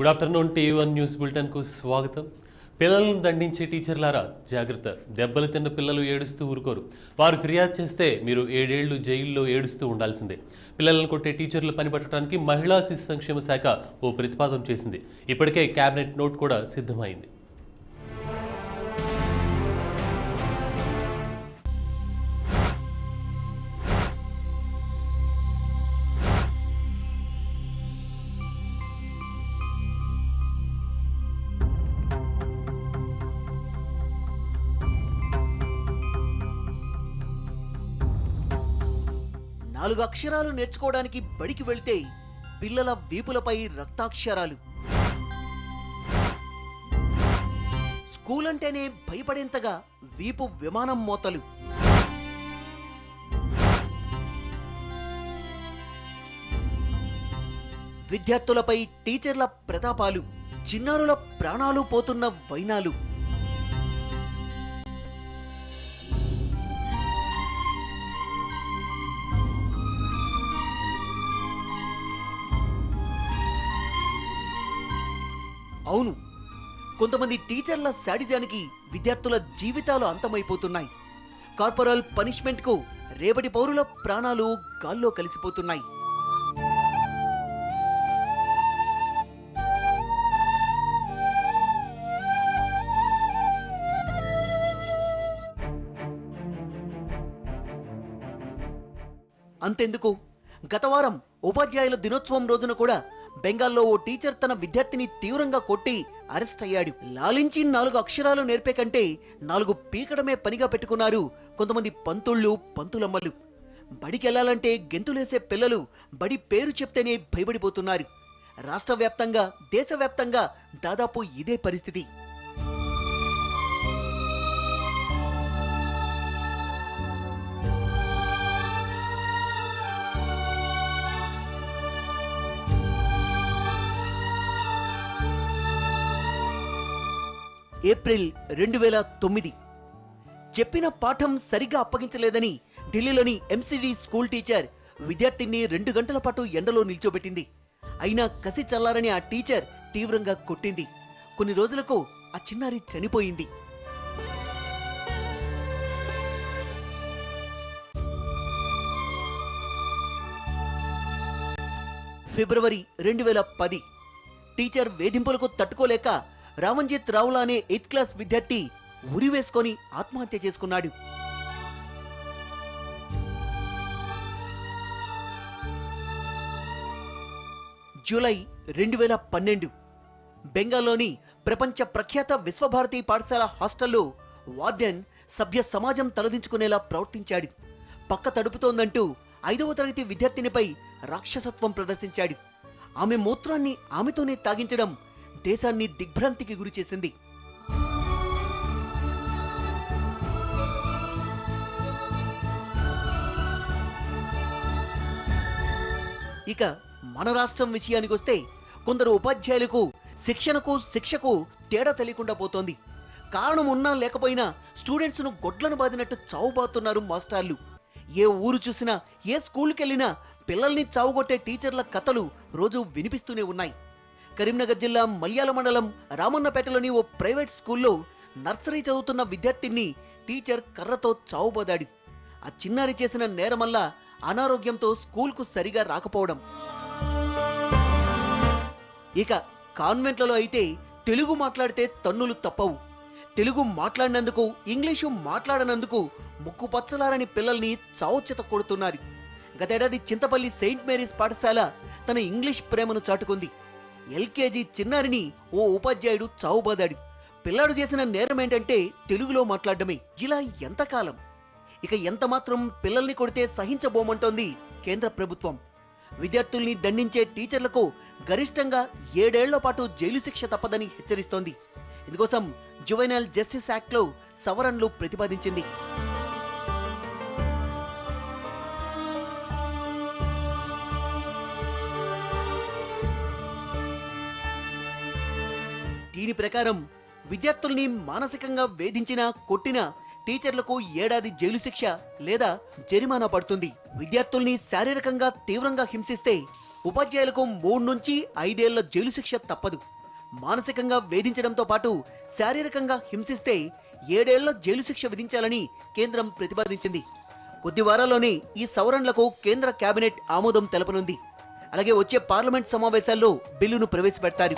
Good afternoon TV one news బులెటిన్కు స్వాగతం పిల్లలను దండించే టీచర్లారా జాగ్రత్త దెబ్బలు తిన్న పిల్లలు ఏడుస్తూ ఊరుకోరు వారు ఫిర్యాదు చేస్తే మీరు ఏడేళ్లు జైల్లో ఏడుస్తూ ఉండాల్సిందే పిల్లలను కొట్టే టీచర్లు పనిపట్టడానికి మహిళా శిశు సంక్షేమ శాఖ ఓ ప్రతిపాదన చేసింది ఇప్పటికే కేబినెట్ నోట్ కూడా సిద్ధమైంది నాలుగు అక్షరాలు నేర్చుకోవడానికి బడికి వెళ్తే పిల్లల వీపులపై రక్తాక్షరాలు స్కూల్ అంటేనే భయపడేంతగా వీపు విమానం మోతలు విద్యార్థులపై టీచర్ల ప్రతాపాలు చిన్నారుల ప్రాణాలు పోతున్న వైనాలు అవును కొంతమంది టీచర్ల శాడిజానికి విద్యార్థుల జీవితాలు అంతమైపోతున్నాయి కార్పొరల్ పనిష్మెంట్ కు రేపటి పౌరుల ప్రాణాలు గాల్లో కలిసిపోతున్నాయి అంతెందుకు గత వారం ఉపాధ్యాయుల దినోత్సవం రోజున కూడా బెంగాల్లో ఓ టీచర్ తన విద్యార్థిని తీవ్రంగా కొట్టి అరెస్ట్ అయ్యాడు లాలించి నాలుగు అక్షరాలు నేర్పే కంటే నాలుగు పీకడమే పనిగా పెట్టుకున్నారు కొంతమంది పంతుళ్ళు పంతులమ్మలు బడికెళ్లాలంటే గెంతులేసే పిల్లలు బడి పేరు చెప్తేనే భయపడిపోతున్నారు రాష్ట్ర వ్యాప్తంగా దేశవ్యాప్తంగా దాదాపు ఇదే పరిస్థితి ఏప్రిల్ రెండు వేల తొమ్మిది చెప్పిన పాఠం సరిగా అప్పగించలేదని ఢిల్లీలోని ఎంసిడి స్కూల్ టీచర్ విద్యార్థిని రెండు గంటల పాటు ఎండలో నిల్చోబెట్టింది అయినా కసి చల్లారని ఆ టీచర్ తీవ్రంగా కొట్టింది కొన్ని రోజులకు ఆ చిన్నారి చనిపోయింది ఫిబ్రవరి రెండు వేల పది టీచర్ వేధింపులకు తట్టుకోలేక రామంజిత్ రావులా అనే ఎయిత్ క్లాస్ విద్యార్థి ఉరి వేసుకొని ఆత్మహత్య చేసుకున్నాడు జూలై రెండు వేల పన్నెండు బెంగాల్లోని ప్రపంచ ప్రఖ్యాత విశ్వభారతి పాఠశాల హాస్టల్లో వార్డెన్ సభ్య సమాజం తలదించుకునేలా ప్రవర్తించాడు పక్క తడుపుతోందంటూ ఐదవ తరగతి విద్యార్థినిపై రాక్షసత్వం ప్రదర్శించాడు ఆమె మూత్రాన్ని ఆమెతోనే తాగించడం దేశాన్ని దిగ్భ్రాంతికి గురిచేసింది ఇక మన రాష్ట్రం విషయానికి వస్తే కొందరు ఉపాధ్యాయులకు శిక్షణకు శిక్షకు తేడా తెలియకుండా పోతోంది కారణం ఉన్నా లేకపోయినా స్టూడెంట్స్ను గొడ్లను బాదినట్టు చావుబాతున్నారు మాస్టర్లు ఏ ఊరు చూసినా ఏ స్కూల్కి వెళ్ళినా పిల్లల్ని చావుగొట్టే టీచర్ల కథలు రోజు వినిపిస్తూనే ఉన్నాయి కరీంనగర్ జిల్లా మల్యాల మండలం రామన్నపేటలోని ఓ ప్రైవేట్ స్కూల్లో నర్సరీ చదువుతున్న విద్యార్థిని టీచర్ కర్రతో చావుబోదాడు ఆ చిన్నారి చేసిన నేరమల్ల అనారోగ్యంతో స్కూల్కు సరిగా రాకపోవడం ఇక కాన్వెంట్లలో అయితే తెలుగు మాట్లాడితే తన్నులు తప్పవు తెలుగు మాట్లాడినందుకు ఇంగ్లీషు మాట్లాడనందుకు ముక్కు పచ్చలారని పిల్లల్ని చావుచిత కొడుతున్నారు గతేడాది చింతపల్లి సెయింట్ మేరీస్ పాఠశాల తన ఇంగ్లీష్ ప్రేమను చాటుకుంది ఎల్కేజీ చిన్నారిని ఓ ఉపాధ్యాయుడు చావుబాదాడు పిల్లాడు చేసిన నేరం ఏంటంటే తెలుగులో మాట్లాడడమే ఇలా ఎంతకాలం ఇక ఎంత మాత్రం పిల్లల్ని కొడితే సహించబోమంటోంది కేంద్ర ప్రభుత్వం విద్యార్థుల్ని దండించే టీచర్లకు గరిష్టంగా ఏడేళ్ల పాటు జైలు శిక్ష తప్పదని హెచ్చరిస్తోంది ఇందుకోసం జువెనల్ జస్టిస్ యాక్ట్లో సవరణలు ప్రతిపాదించింది దీని ప్రకారం విద్యార్థుల్ని మానసికంగా వేధించినా కొట్టినా టీచర్లకు ఏడాది జైలు శిక్ష లేదా జరిమానా పడుతుంది విద్యార్థుల్ని శారీరకంగా తీవ్రంగా హింసిస్తే ఉపాధ్యాయులకు మూడు నుంచి ఐదేళ్ల జైలు శిక్ష తప్పదు మానసికంగా వేధించడంతో పాటు శారీరకంగా హింసిస్తే ఏడేళ్ల జైలు శిక్ష విధించాలని కేంద్రం ప్రతిపాదించింది కొద్ది వారాల్లోనే ఈ సవరణలకు కేంద్ర కేబినెట్ ఆమోదం తెలపనుంది అలాగే వచ్చే పార్లమెంట్ సమావేశాల్లో బిల్లును ప్రవేశపెడతారు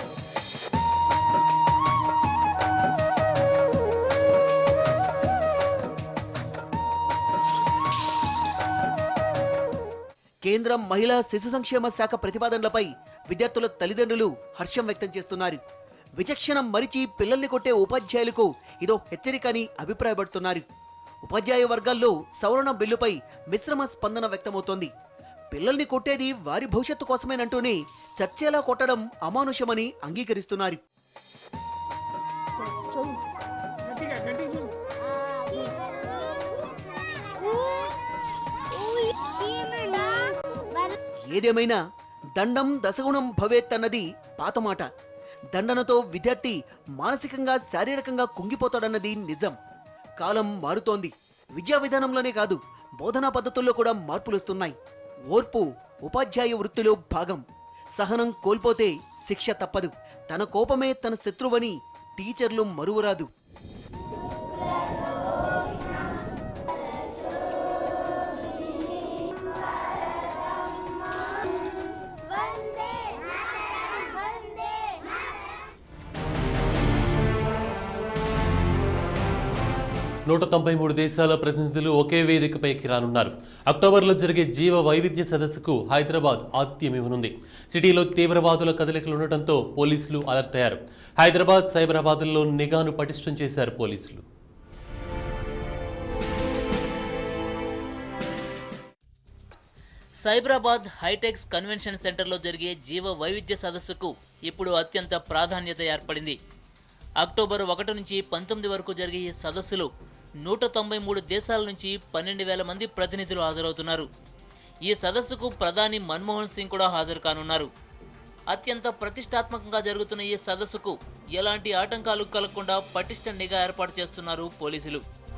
కేంద్ర మహిళా శిశు సంక్షేమ శాఖ ప్రతిపాదనలపై విద్యార్థుల తల్లిదండ్రులు హర్షం వ్యక్తం చేస్తున్నారు విచక్షణ మరిచి పిల్లల్ని కొట్టే ఉపాధ్యాయులకు ఇదో హెచ్చరిక అని అభిప్రాయపడుతున్నారు ఉపాధ్యాయ వర్గాల్లో సవరణ బిల్లుపై మిశ్రమ స్పందన వ్యక్తమవుతోంది పిల్లల్ని కొట్టేది వారి భవిష్యత్తు కోసమేనంటూనే చచ్చేలా కొట్టడం అమానుషమని అంగీకరిస్తున్నారు గట్టిగా గట్టిగా చూడు. ఏదేమైనా దండం దశగుణం భవేత్ అన్నది పాత మాట దండనతో విద్యార్థి మానసికంగా శారీరకంగా కుంగిపోతాడన్నది నిజం కాలం మారుతోంది విద్యా విధానంలోనే కాదు బోధనా పద్ధతుల్లో కూడా మార్పులొస్తున్నాయి ఓర్పు ఉపాధ్యాయ వృత్తిలో భాగం సహనం కోల్పోతే శిక్ష తప్పదు తన కోపమే తన శత్రువని టీచర్లు మరువరాదు వందే మాతరం వందే నూట తొంభై మూడు దేశాల ప్రతినిధులు ఒకే వేదికపైకి రానున్నారు అక్టోబర్లో జరిగే జీవ వైవిధ్య సదస్సుకు హైదరాబాద్ ఆతిథ్యం ఇవ్వనుంది సిటీలో తీవ్రవాదుల కదలికలు ఉండటంతో పోలీసులు అలర్ట్ అయ్యారు హైదరాబాద్ సైబరాబాద్లో నిఘాను పటిష్టం చేశారు పోలీసులు సైబరాబాద్ హైటెక్స్ కన్వెన్షన్ సెంటర్లో జరిగే జీవ వైవిధ్య సదస్సుకు ఇప్పుడు అత్యంత ప్రాధాన్యత ఏర్పడింది అక్టోబర్ ఒకటి నుంచి పంతొమ్మిది వరకు జరిగే ఈ సదస్సులో నూట తొంభై మూడు దేశాల నుంచి పన్నెండు వేల మంది ప్రతినిధులు హాజరవుతున్నారు ఈ సదస్సుకు ప్రధాని మన్మోహన్ సింగ్ కూడా హాజరు కానున్నారు అత్యంత ప్రతిష్టాత్మకంగా జరుగుతున్న ఈ సదస్సుకు ఎలాంటి ఆటంకాలు కలగకుండా పటిష్ట నిఘా ఏర్పాటు చేస్తున్నారు పోలీసులు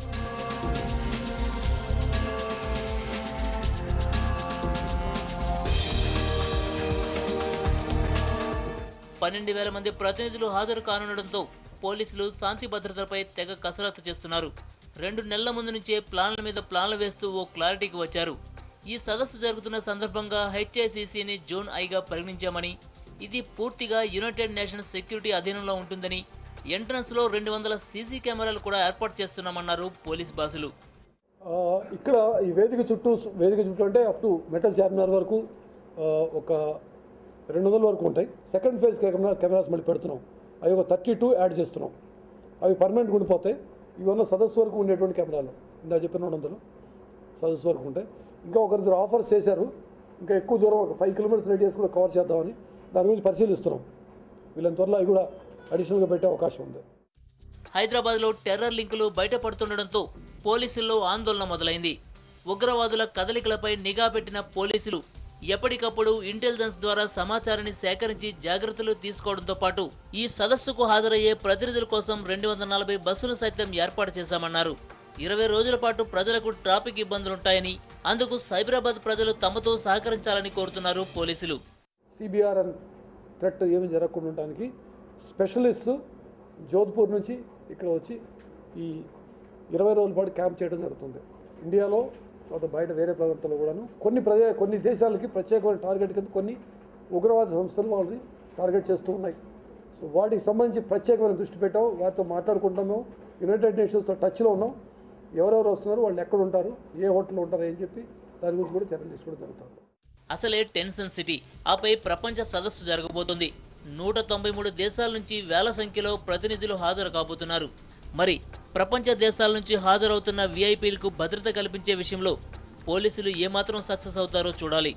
పన్నెండు వేల మంది ప్రతినిధులు హాజరు కానుండడంతో పోలీసులు శాంతి భద్రతలపై తెగ కసరత్తు చేస్తున్నారు రెండు నెలల ముందు నుంచే ప్లాన్ల మీద ప్లాన్లు వేస్తూ ఓ క్లారిటీకి వచ్చారు ఈ సదస్సు జరుగుతున్న సందర్భంగా హెచ్ఐసిసిని జోన్ ఐగా పరిగణించామని ఇది పూర్తిగా యునైటెడ్ నేషన్స్ సెక్యూరిటీ అధీనంలో ఉంటుందని ఎంట్రన్స్లో రెండు వందల సీసీ కెమెరాలు కూడా ఏర్పాటు చేస్తున్నామన్నారు పోలీస్ బాసులు ఆ, ఇక్కడ ఈ వేదిక చుట్టూ వేదిక చుట్టూ అంటే అప్ టు మెటల్ చార్మినార్ వరకు ఆ, ఒక రెండు వందల వరకు ఉంటాయి సెకండ్ ఫేజ్ కెమెరా కెమెరాస్ మళ్ళీ పెడుతున్నాం అవి ఒక థర్టీ టూ యాడ్ చేస్తున్నాం అవి పర్మనెంట్గా ఉండిపోతాయి ఇవన్న సదస్సు వరకు ఉండేటువంటి కెమెరాలు ఇందా చెప్పిన రెండు వందలు సదస్సు వరకు ఉంటాయి ఇంకా ఒకరిద్దరు ఆఫర్స్ చేశారు ఇంకా ఎక్కువ దూరం ఒక ఫైవ్ కిలోమీటర్స్ రేడియస్ కూడా కవర్ చేద్దామని దాని గురించి పరిశీలిస్తున్నాం వీళ్ళని త్వరలో అవి కూడా అడిషనల్గా పెట్టే అవకాశం ఉంది హైదరాబాద్లో టెర్రర్ లింకులు బయటపడుతుండటంతో పోలీసుల్లో ఆందోళన మొదలైంది ఉగ్రవాదుల కదలికలపై నిఘా పెట్టిన పోలీసులు ఎప్పటికప్పుడు ఇంటెలిజెన్స్ ద్వారా సమాచారాన్ని సేకరించి జాగ్రత్తలు తీసుకోవడంతో పాటు ఈ సదస్సుకు హాజరయ్యే ప్రతినిధుల కోసం రెండు వందల నలభై బస్సులు సైతం ఏర్పాటు చేశామన్నారు ఇరవై రోజుల పాటు ప్రజలకు ట్రాఫిక్ ఇబ్బందులుంటాయని అందుకు సైబరాబాద్ ప్రజలు తమతో సహకరించాలని కోరుతున్నారు పోలీసులు సిబిఆర్ అండ్ థ్రెట్ ఏమి జరగకుండా ఉండడానికి స్పెషలిస్ట్ జోధ్పూర్ నుంచి ఇక్కడ వచ్చి ఈ ఇరవై రోజుల పాటు క్యాంప్ చేయడం జరుగుతుంది ఇండియాలో తర్వాత బయట వేరే ప్రాంతాల్లో కూడాను కొన్ని ప్రజా కొన్ని దేశాలకి ప్రత్యేకమైన టార్గెట్ కింద కొన్ని ఉగ్రవాద సంస్థలు వాళ్ళని టార్గెట్ చేస్తూ ఉన్నాయి సో వాటికి సంబంధించి ప్రత్యేకమైన దృష్టి పెట్టాం వారితో మాట్లాడుకుంటాము యునైటెడ్ నేషన్స్తో టచ్లో ఉన్నాం ఎవరెవరు వస్తున్నారు వాళ్ళు ఎక్కడ ఉంటారు ఏ హోటల్లో ఉంటారు అని చెప్పి దాని గురించి కూడా చర్యలు తీసుకోవడం జరుగుతుంది అసలే టెన్షన్ సిటీ ఆపై ప్రపంచ సదస్సు జరగబోతోంది నూట తొంభై మూడు దేశాల నుంచి వేల సంఖ్యలో ప్రతినిధులు హాజరు కాబోతున్నారు మరి ప్రపంచ దేశాల నుంచి హాజరవుతున్న వీఐపీలకు భద్రత కల్పించే విషయంలో పోలీసులు ఏమాత్రం సక్సెస్ అవుతారో చూడాలి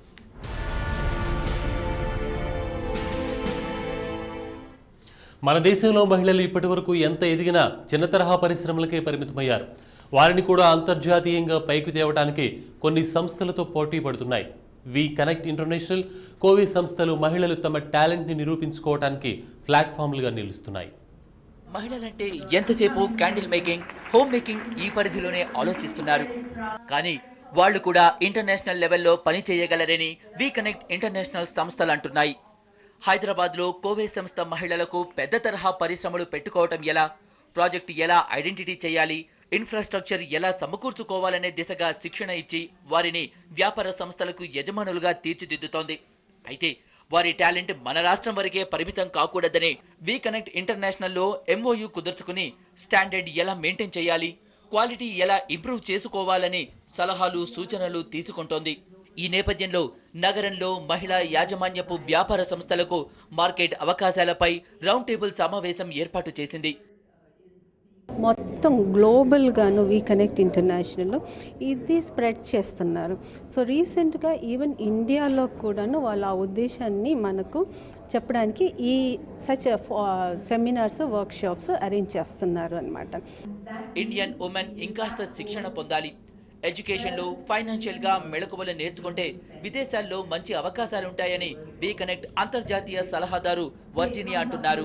మన దేశంలో మహిళలు ఇప్పటివరకు ఎంత ఎదిగినా చిన్న తరహా పరిశ్రమలకే పరిమితమయ్యారు వారిని కూడా అంతర్జాతీయంగా పైకి తేవడానికి కొన్ని సంస్థలతో పోటీ పడుతున్నాయి వి కనెక్ట్ ఇంటర్నేషనల్ కోవి సంస్థలు మహిళలు తమ టాలెంట్ని నిరూపించుకోవడానికి ప్లాట్ఫామ్లుగా నిలుస్తున్నాయి మహిళలంటే ఎంతసేపు క్యాండిల్ మేకింగ్ హోమ్ మేకింగ్ ఈ పరిధిలోనే ఆలోచిస్తున్నారు కానీ వాళ్ళు కూడా ఇంటర్నేషనల్ లెవెల్లో పని చేయగలరని వి కనెక్ట్ ఇంటర్నేషనల్ సంస్థలు అంటున్నాయి హైదరాబాద్లో కోవే సంస్థ మహిళలకు పెద్ద తరహా పరిశ్రమలు పెట్టుకోవటం ఎలా ప్రాజెక్టు ఎలా ఐడెంటిటీ చేయాలి ఇన్ఫ్రాస్ట్రక్చర్ ఎలా సమకూర్చుకోవాలనే దిశగా శిక్షణ ఇచ్చి వారిని వ్యాపార సంస్థలకు యజమానులుగా తీర్చిదిద్దుతోంది అయితే వారి టాలెంట్ మన రాష్ట్రం వరకే పరిమితం కాకూడదని వి కనెక్ట్ ఇంటర్నేషనల్లో ఎంఓయు కుదుర్చుకుని స్టాండర్డ్ ఎలా మెయింటైన్ చేయాలి క్వాలిటీ ఎలా ఇంప్రూవ్ చేసుకోవాలని సలహాలు సూచనలు తీసుకుంటోంది ఈ నేపథ్యంలో నగరంలో మహిళా యాజమాన్యపు వ్యాపార సంస్థలకు మార్కెట్ అవకాశాలపై రౌండ్ టేబుల్ సమావేశం ఏర్పాటు చేసింది మొత్తం గ్లోబల్గాను వీ కనెక్ట్ ఇంటర్నేషనల్లో ఇది స్ప్రెడ్ చేస్తున్నారు సో రీసెంట్గా ఈవెన్ ఇండియాలో కూడాను వాళ్ళ ఆ ఉద్దేశాన్ని మనకు చెప్పడానికి ఈ సచ్ సెమినార్స్ వర్క్షాప్స్ అరేంజ్ చేస్తున్నారు అనమాట ఇండియన్ ఉమెన్ ఇంకాస్త శిక్షణ పొందాలి ఎడ్యుకేషన్లో ఫైనాన్షియల్ గా మెళకువలు నేర్చుకుంటే విదేశాల్లో మంచి అవకాశాలుంటాయని బీ కనెక్ట్ అంతర్జాతీయ సలహాదారు వర్జినియా అంటున్నారు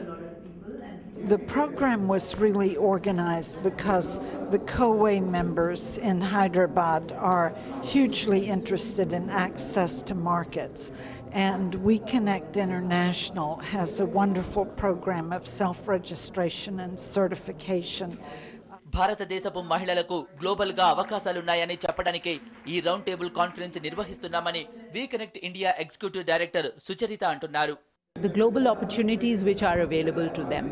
The program was really organized because the COA members in Hyderabad are hugely interested in access to markets. And We Connect International has a wonderful program of self registration and certification. భారతదేశపు మహిళలకు global గా అవకాశాలున్నాయని చెప్పడానికి ఈ round table conference నిర్వహిస్తున్నామని we connect India executive director Sucharita అంటున్నారు the global opportunities which are available to them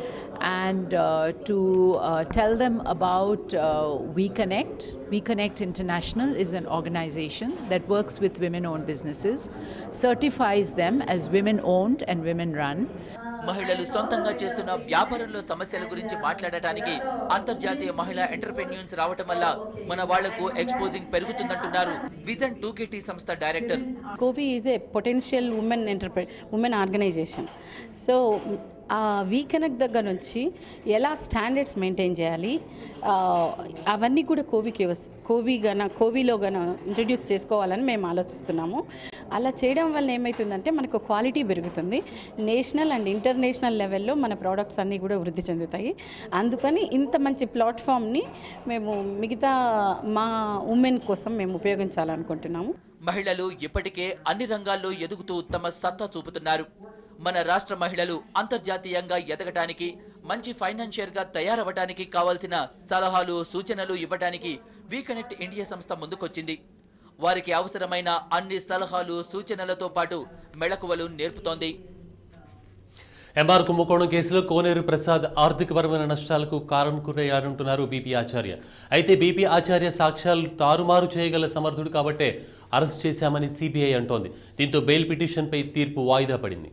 and uh, to uh, tell them about uh, We Connect. We Connect International is an organization that works with women owned businesses, certifies them as women owned and women run. మహిళలు సొంతంగా చేస్తున్న వ్యాపారంలో సమస్యల గురించి మాట్లాడటానికి అంతర్జాతీయ మహిళా entrepreneurs రావటం వల్ల మన వాళ్లకు ఎక్స్పోజింగ్ పెరుగుతుందంటున్నారు విజన్ టూ సంస్థ డైరెక్టర్ కోవి ఈజ్ ఏ పొటెన్షియల్ ఉమెన్ ఎంటర్ప్రె ఉమెన్ ఆర్గనైజేషన్ సో ఆ వీ కనెక్ట్ దగ్గర నుంచి ఎలా స్టాండర్డ్స్ మెయింటైన్ చేయాలి ఆ, అవన్నీ కూడా కోవికి వస్- కోవి గన కోవిలో గన ఇంట్రడ్యూస్ చేసుకోవాలని మేము ఆలోచిస్తున్నాము అలా చేయడం వల్ల ఏమవుతుందంటే మనకు క్వాలిటీ పెరుగుతుంది నేషనల్ అండ్ ఇంటర్నేషనల్ లెవెల్లో మన ప్రోడక్ట్స్ అన్నీ కూడా వృద్ధి చెందుతాయి అందుకని ఇంత మంచి ప్లాట్ఫామ్ని మేము మిగతా మా ఉమెన్ కోసం మేము ఉపయోగించాలనుకుంటున్నాము మహిళలు ఇప్పటికే అన్ని రంగాల్లో ఎదుగుతూ తమ సత్తా చూపుతున్నారు మన రాష్ట్ర మహిళలు అంతర్జాతీయంగా ఎదగటానికి మంచి ఫైనాన్షియర్ గా తయారవటానికి కావాల్సిన సలహాలు సూచనలు ఇవ్వటానికి వీ కనెక్ట్ ఇండియా సంస్థ ముందుకొచ్చింది వారికి అవసరమైన అన్ని సలహాలు సూచనలతో పాటు మెళకువలు నేర్పుతోంది ఎంఆర్ కుంభకోణం కేసులో కోనేరు ప్రసాద్ ఆర్థికపరమైన నష్టాలకు కారణకురయ్యారంటున్నారు బీపీ ఆచార్య అయితే బీపీ ఆచార్య సాక్ష్యాలు తారుమారు చేయగల సమర్థుడు కాబట్టే అరెస్ట్ చేశామని సిబిఐ అంటోంది దీంతో బెయిల్ పిటిషన్పై తీర్పు వాయిదా పడింది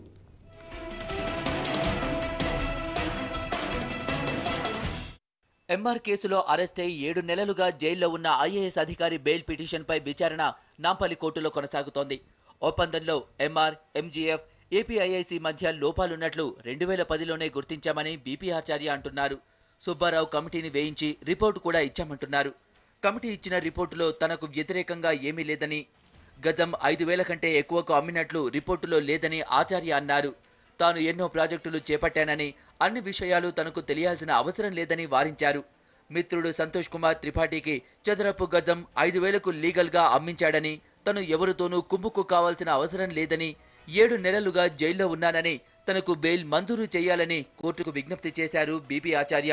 ఎంఆర్ కేసులో అరెస్ట్ అయి ఏడు నెలలుగా జైల్లో ఉన్న ఐఏఎస్ అధికారి బెయిల్ పిటిషన్పై విచారణ నాంపల్లి కోర్టులో కొనసాగుతోంది ఒప్పందంలో ఎంఆర్ ఎంజీఎఫ్ ఏపీఐఐసి మధ్య లోపాలున్నట్లు రెండు వేల పదిలోనే గుర్తించామని బీపీ ఆచార్య అంటున్నారు సుబ్బారావు కమిటీని వేయించి రిపోర్టు కూడా ఇచ్చామంటున్నారు కమిటీ ఇచ్చిన రిపోర్టులో తనకు వ్యతిరేకంగా ఏమీ లేదని గజం ఐదు వేల కంటే ఎక్కువకు అమ్మినట్లు రిపోర్టులో లేదని ఆచార్య అన్నారు తాను ఎన్నో ప్రాజెక్టులు చేపట్టానని అన్ని విషయాలు తనకు తెలియాల్సిన అవసరం లేదని వారించారు మిత్రుడు సంతోష్ కుమార్ త్రిపాఠికి చదరపు గజం ఐదు వేలకు లీగల్గా అమ్మించాడని తను ఎవరితోనూ కుమ్ముకు కావాల్సిన అవసరం లేదని ఏడు నెలలుగా జైల్లో ఉన్నానని తనకు బెయిల్ మంజూరు చేయాలని కోర్టుకు విజ్ఞప్తి చేశారు బీపీ ఆచార్య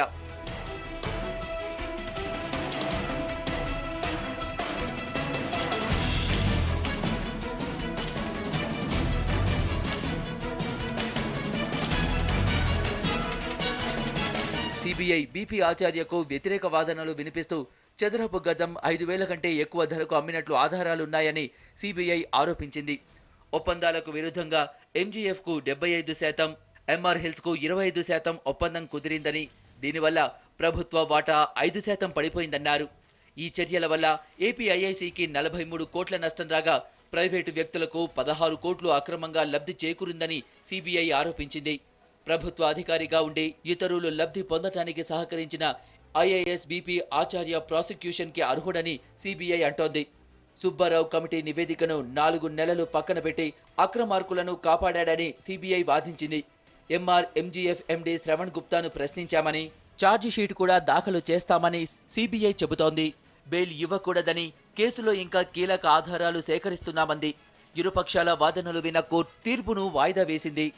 సిబిఐ బీపీ ఆచార్యకు వ్యతిరేక వాదనలు వినిపిస్తూ చదరపు గజం ఐదు వేల కంటే ఎక్కువ ధరకు అమ్మినట్లు ఆధారాలున్నాయని సిబిఐ ఆరోపించింది ఒప్పందాలకు విరుద్ధంగా ఎంజీఎఫ్ కు డెబ్బై ఐదు శాతం ఎంఆర్ హిల్స్ కు ఇరవై ఐదు శాతం ఒప్పందం కుదిరిందని దీనివల్ల ప్రభుత్వ వాటా ఐదు శాతం పడిపోయిందన్నారు ఈ చర్యల వల్ల ఏపీఐఐసికి నలభై మూడు కోట్ల నష్టం రాగా ప్రైవేటు వ్యక్తులకు పదహారు కోట్లు అక్రమంగా లబ్ధి చేకూరిందని సిబిఐ ఆరోపించింది ప్రభుత్వ అధికారిగా ఉండి ఇతరులు లబ్ధి పొందటానికి సహకరించిన ఐఏఎస్ బీపీ ఆచార్య ప్రాసిక్యూషన్కి అర్హుడని సిబిఐ అంటోంది సుబ్బారావు కమిటీ నివేదికను నాలుగు నెలలు పక్కన పెట్టి అక్రమార్కులను కాపాడాడని సిబిఐ వాదించింది ఎంఆర్ ఎంజీఎఫ్ ఎండి శ్రవణ్ గుప్తాను ప్రశ్నించామని ఛార్జ్ షీట్ కూడా దాఖలు చేస్తామని సిబిఐ చెబుతోంది బెయిల్ ఇవ్వకూడదని కేసులో ఇంకా కీలక ఆధారాలు సేకరిస్తున్నామంది ఇరుపక్షాల వాదనలు విన్న కోర్టు తీర్పును వాయిదా వేసింది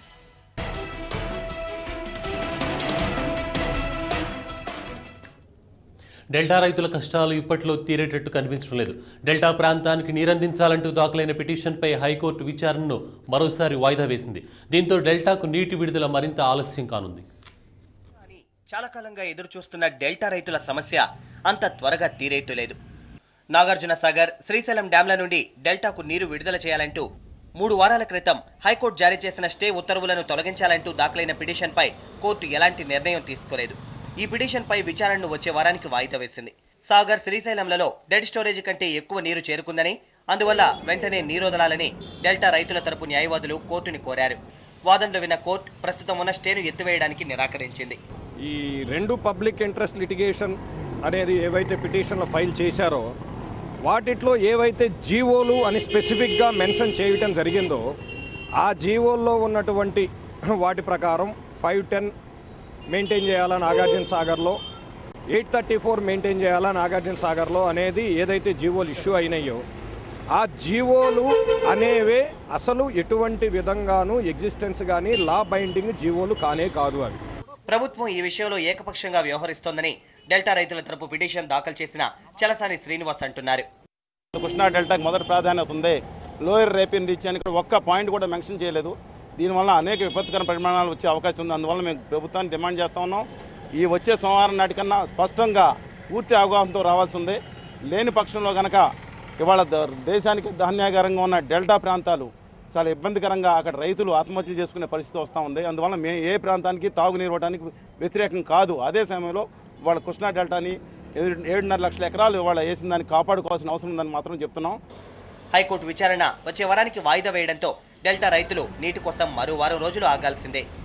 డెల్టా రైతుల కష్టాలు ఇప్పట్లో తీరేటట్టు కనిపించడం లేదు డెల్టా ప్రాంతానికి నీరందించాలంటూ దాఖలైన పిటిషన్పై హైకోర్టు విచారణను మరోసారి వాయిదా వేసింది దీంతో డెల్టాకు నీటి విడుదల మరింత ఆలస్యం కానుంది చాలా కాలంగా ఎదురు చూస్తున్న డెల్టా రైతుల సమస్య అంత త్వరగా తీరేట్టు లేదు నాగార్జున సాగర్ శ్రీశైలం డ్యాంల నుండి డెల్టాకు నీరు విడుదల చేయాలంటూ మూడు వారాల క్రితం హైకోర్టు జారీ చేసిన స్టే ఉత్తర్వులను తొలగించాలంటూ దాఖలైన పిటిషన్పై కోర్టు ఎలాంటి నిర్ణయం తీసుకోలేదు ఈ పిటిషన్పై విచారణను వచ్చే వారానికి వాయిదా వేసింది సాగర్ శ్రీశైలంలలో డెడ్ స్టోరేజ్ కంటే ఎక్కువ నీరు చేరుకుందని అందువల్ల వెంటనే నీరొదలాలని డెల్టా రైతుల తరపు న్యాయవాదులు కోర్టుని కోరారు వాదనలు విన్న కోర్టు ప్రస్తుతం ఉన్న స్టేను ఎత్తివేయడానికి నిరాకరించింది ఈ రెండు పబ్లిక్ ఇంట్రెస్ట్ లిటిగేషన్ అనేది ఏవైతే పిటిషన్లో ఫైల్ చేశారో వాటిట్లో ఏవైతే జీవోలు అని స్పెసిఫిక్గా మెన్షన్ చేయటం జరిగిందో ఆ జీవోల్లో ఉన్నటువంటి వాటి ప్రకారం ఫైవ్ టెన్ మెయింటైన్ చేయాలా నాగార్జున సాగర్లో ఎయిట్ థర్టీ ఫోర్ మెయింటైన్ చేయాలా నాగార్జున సాగర్లో అనేది ఏదైతే జీవోలు ఇష్యూ అయినాయో ఆ జీవోలు అనేవే అసలు ఎటువంటి విధంగానూ ఎగ్జిస్టెన్స్ కానీ లా బైండింగ్ జీవోలు కానే కాదు అవి ప్రభుత్వం ఈ విషయంలో ఏకపక్షంగా వ్యవహరిస్తోందని డెల్టా రైతుల తరపు పిటిషన్ దాఖలు చేసిన చలసాని శ్రీనివాస్ అంటున్నారు కృష్ణా డెల్టాకి మొదటి ప్రాధాన్యత ఉంది లోయర్ రేపిన్ రీచ్ అని ఒక్క పాయింట్ కూడా మెన్షన్ చేయలేదు దీనివల్ల అనేక విపత్కర పరిమాణాలు వచ్చే అవకాశం ఉంది అందువల్ల మేము ప్రభుత్వాన్ని డిమాండ్ చేస్తా ఉన్నాం ఈ వచ్చే సోమవారం నాటికన్నా స్పష్టంగా పూర్తి అవగాహనతో రావాల్సి ఉంది లేని పక్షంలో కనుక ఇవాళ ద- దేశానికి ధాన్యాగారంగా ఉన్న డెల్టా ప్రాంతాలు చాలా ఇబ్బందికరంగా అక్కడ రైతులు ఆత్మహత్య చేసుకునే పరిస్థితి వస్తూ ఉంది అందువల్ల మేము ఏ ప్రాంతానికి తాగునీరు ఇవ్వడానికి వ్యతిరేకం కాదు అదే సమయంలో వాళ్ళ కృష్ణా డెల్టాని ఏడు ఏడున్నర లక్షల ఎకరాలు ఇవాళ వేసిన దాన్ని కాపాడుకోవాల్సిన అవసరం ఉందని మాత్రం చెప్తున్నాం హైకోర్టు విచారణ వచ్చే వారానికి వాయిదా వేయడంతో డెల్టా రైతులు నీటి కోసం మరో వారం రోజులు ఆగాల్సిందే